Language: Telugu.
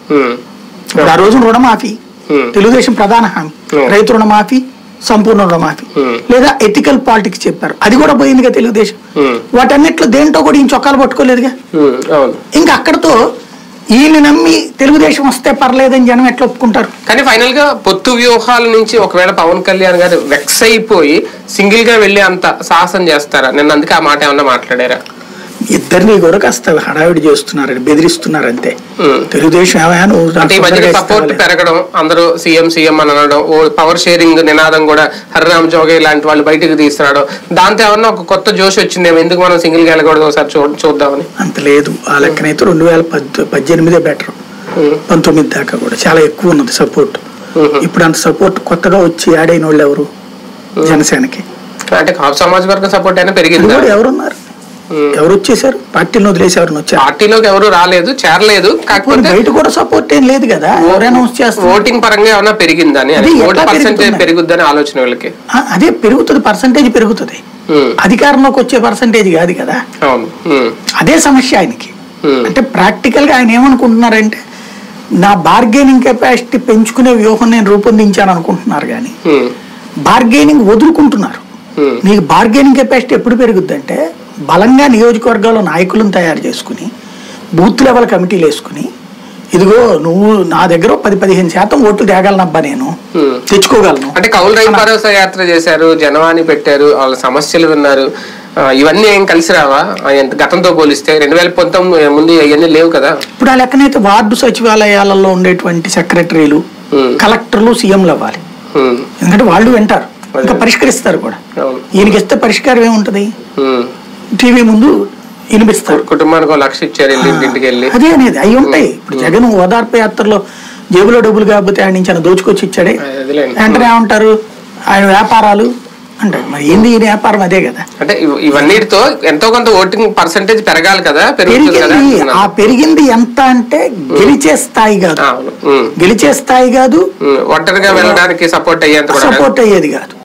ఉమ్, ఇప్పుడు ఆ రోజు రుణమాఫీ Hmm. తెలుగుదేశం ప్రధాన హామీ Hmm. రైతు రుణమాఫీ సంపూర్ణ రుణమాఫీ Hmm. లేదా ఎథికల్ పాలిటిక్స్ చెప్పారు అది కూడా పోయిందిగా తెలుగుదేశం Hmm. వాటన్నిట్లో దేంట్లో కూడా ఈయన చొక్కాలు పట్టుకోలేదుగా ఉమ్, అవును ఇంకా అక్కడతో ఈయన నమ్మి తెలుగుదేశం వస్తే పర్లేదని జనం ఎట్లా ఒప్పుకుంటారు కానీ ఫైనల్ గా పొత్తు వ్యూహాల నుంచి ఒకవేళ పవన్ కళ్యాణ్ గారు వెక్స్ అయిపోయి సింగిల్ గా వెళ్ళి అంత సాహసం చేస్తారా నిన్న అందుకే ఆ మాట ఏమన్నా మాట్లాడారా ఇద్దరిని కూడా కాస్త హడావిడి చేస్తున్నారని బెదిరిస్తున్నారు అంతే ఉమ్. తెలుగుదేశం ఏమైనా నువ్వు నాకు అంటే ఈ మధ్య తొందరగా సపోర్ట్ ఇస్తావా పెరగడం అందరూ సీఎం సీఎం అని అనడం ఓ పవర్ షేరింగ్ నినాదం కూడా హరిరామ్ జోగే లాంటి వాళ్ళు బయటకు తీసుకురావడం దాంతో ఏమన్నా ఒక కొత్త జోష్ వచ్చిందేమో ఎందుకు మనం సింగిల్ గా వెళ్ళకూడదు ఒకసారి చూ చూద్దామని అంత లేదు ఆ లెక్కనైతే రెండు వేల పద్ పద్దెనిమిదే బెటర్ ఉమ్, పంతొమ్మిది దాకా కూడా చాలా ఎక్కువ ఉన్నది సపోర్ట్ ఉమ్. ఇప్పుడు అంత సపోర్ట్ కొత్తగా వచ్చి యాడ్ అయిన వాళ్ళు ఎవరు జనసేనకి అంటే కాపు సమాజ్ వర్గం సపోర్ట్ అయినా అది పెరిగిందా కూడా ఎవరున్నారు ఉమ్. ఎవరు వచ్చేసారు పార్టీని వదిలేసి ఎవరిని వచ్చారు పార్టీలోకి ఎవరు రాలేదు చేరలేదు పోనీ కాకపోతే బయట కూడా సపోర్ట్ ఏం లేదు కదా ఎవరు అనౌన్స్ చేస్తారు ఓటింగ్ పరంగా ఏమన్నా పెరిగిందని అది ఓటు ఎట్లా పర్సెంటేజ్ పెరుగుతుంది? పెరుగుద్దని ఆలోచన వీళ్ళకి అదే పెరుగుతుంది పర్సంటేజ్ పెరుగుతుంది ఉమ్, అధికారంలోకి వచ్చే పర్సంటేజ్ కాదు కదా అవును ఉమ్, అదే సమస్య ఆయనకి ఉమ్, అంటే ప్రాక్టికల్ గా ఆయన ఏమనుకుంటున్నారంటే నా బార్గెనింగ్ కెపాసిటీ పెంచుకునే వ్యూహం నేను రూపొందించాను అనుకుంటున్నారు కానీ ఉమ్, బార్గెనింగ్ వదులుకుంటున్నారు ఉమ్, నీకు బార్గెనింగ్ కెపాసిటీ ఎప్పుడు పెరుగుద్దంటే బలంగా నియోజకవర్గాల్లో నాయకులను తయారు చేసుకుని బూత్ లెవెల్ కమిటీలు వేసుకుని ఇదిగో నువ్వు నా దగ్గర ఓ పది పదిహేను శాతం ఓట్లు తేగలనబ్బా నేను ఉమ్. తెచ్చుకోగలను అంటే కౌలు రైతు భరోసా యాత్ర చేశారు జనవాణి పెట్టారు వాళ్ళ సమస్యలు విన్నారు ఆ, ఇవన్నీ ఏం కలిసి రావా ఆ, ఎంత- గతంతో పోలిస్తే రెండు వేల పంతొమ్మిది ముందు ఇవన్నీ లేవు కదా ఇప్పుడు ఆ లెక్కనైతే వార్డు సచివాలయాలలో ఉండేటువంటి సెక్రటరీలు ఉమ్, కలెక్టర్లు సీఎంలు అవ్వాలి ఉమ్, ఎందుకంటే వాళ్ళు వింటారు ఇంకా పరిష్కరిస్తారు కూడా అవును ఈయనకి ఇస్తే పరిష్కారం ఏముంటుంది ఉమ్. టీవీ ముందు వినిపిస్తారు కుటుంబానికి ఒక లక్ష ఇచ్చారు వెళ్ళి ఇంటికి వెళ్ళి అదే అనేది అవి ఉంటాయి ఇప్పుడు జగన్ ఓదార్పు యాత్రలో జేబులో డబ్బులు కాకపోతే ఆయన నుంచి ఆయన దోచుకొచ్చి ఇచ్చాడే అదిలేండి. వెంటనే ఏమంటారు ఆయన వ్యాపారాలు అంటారు మరి ఏంది ఈయన వ్యాపారం అదే కదా అంటే ఇవ- ఇవన్నిటితో ఎంతో కొంత ఓటింగ్ పర్సంటేజ్ పెరగాలి కదా పెరుగుతుంది కదా పెరిగింది అంటున్నాను. ఆ పెరిగింది ఎంత అంటే గెలిచే స్థాయి కాదు అవును ఉమ్, గెలిచే స్థాయి కాదు ఉమ్. ఒంటరిగా వెళ్ళడానికి సపోర్ట్ అయ్యేంత కూడా సపోర్ట్ అయ్యేది కాదు